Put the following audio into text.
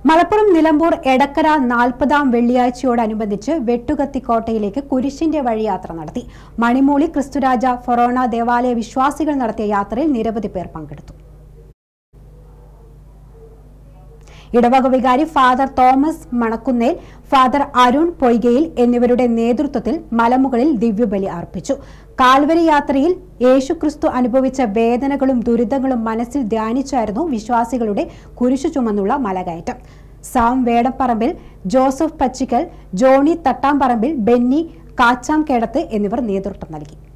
മലപ്പുറം നിലമ്പൂർ എടക്കര നാൽപ്പതാം വെള്ളിയാഴ്ചയോടനുബന്ധിച്ച് വെട്ടുകത്തിക്കോട്ടയിലേക്ക് കുരിശിന്റെ വഴിയാത്ര നടത്തി മണിമൂളി ക്രിസ്തുരാജ ഫൊറോണ ദേവാലയ വിശ്വാസികൾ നടത്തിയ യാത്രയിൽ നിരവധി പേർ പങ്കെടുത്തു ഇടവക വികാരി ഫാദർ തോമസ് മണക്കുന്നേൽ ഫാദർ അരുൺ പൊയ്കയിൽ എന്നിവരുടെ നേതൃത്വത്തിൽ മലമുകളിൽ ദിവ്യബലി അർപ്പിച്ചു കാൽവരി യാത്രയിൽ യേശുക്രിസ്തു അനുഭവിച്ച വേദനകളും ദുരിതങ്ങളും മനസ്സിൽ ധ്യാനിച്ചായിരുന്നു വിശ്വാസികളുടെ കുരിശു ചുമന്നുള്ള മലകയറ്റം സാം വേടപ്പറമ്പിൽ ജോസഫ് പച്ചിക്കൽ ജോണി തട്ടാമ്പറമ്പിൽ ബെന്നി കാച്ചാംകേടത്ത് എന്നിവർ നേതൃത്വം നൽകി